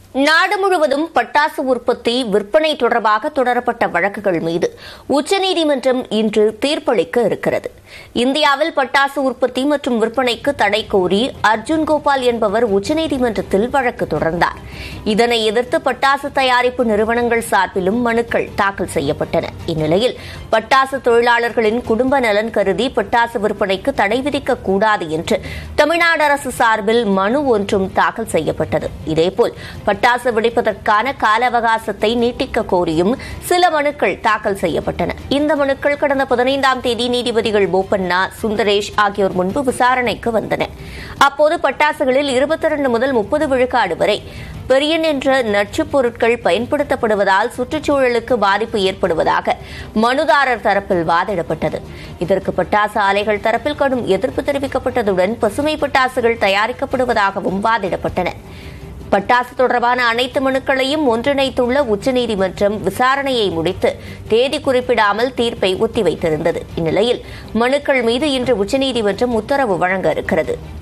நாடு முழுவதும் பட்டாசு உற்பத்தி விற்பனை தொடர்பாக தொடரப்பட்ட வழக்குகள் மீது உச்சநீதிமன்றம் இன்று தீர்ப்பளிக்க இருக்கிறது இந்தியாவில் பட்டாசு உற்பத்தி மற்றும் விற்பனைக்கு தடை கோரி அர்ஜுன் கோபால் என்பவர் உச்சநீதிமன்றத்தில் வழக்கு தொடர்ந்தார் இதனை எதிர்த்து பட்டாசு தயாரிப்பு நிறுவனங்கள் சார்பிலும் மனுக்கள் தாக்கல் செய்யப்பட்டன இந்நிலையில் பட்டாசு தொழிலாளர்களின் குடும்ப நலன் கருதி பட்டாசு விற்பனைக்கு தடை விதிக்கக் கூடாது என்று தமிழ்நாடு அரசு சார்பில் மனு ஒன்றும் தாக்கல் செய்யப்பட்டது இதேபோல் பட்டாசு வெடிப்பதற்கான கால அவகாசத்தை நீட்டிக்க கோரியும் சில மனுக்கள் தாக்கல் செய்யப்பட்டன இந்த மனுக்கள் கடந்த பதினைந்தாம் தேதி நீதிபதிகள் போப்பண்ணா சுந்தரேஷ் ஆகியோர் முன்பு விசாரணைக்கு வந்தன அப்போது பட்டாசுகளில் இருபத்தி இரண்டு முதல் முப்பது விழுக்காடு வரை பெரியன் என்ற நச்சுப் பொருட்கள் பயன்படுத்தப்படுவதால் சுற்றுச்சூழலுக்கு பாதிப்பு ஏற்படுவதாக மனுதாரர் தரப்பில் வாதிடப்பட்டது இதற்கு பட்டாசு ஆலைகள் தரப்பில் கடும் எதிர்ப்பு தெரிவிக்கப்பட்டதுடன் பசுமை பட்டாசுகள் தயாரிக்கப்படுவதாகவும் வாதிடப்பட்டன பட்டாசு தொடர்பான அனைத்து மனுக்களையும் ஒன்றிணைத்துள்ள உச்சநீதிமன்றம் விசாரணையை முடித்து தேதி குறிப்பிடாமல் தீர்ப்பை ஒத்திவைத்திருந்தது இந்நிலையில் மனுக்கள் மீது இன்று உச்சநீதிமன்றம் உத்தரவு வழங்க இருக்கிறது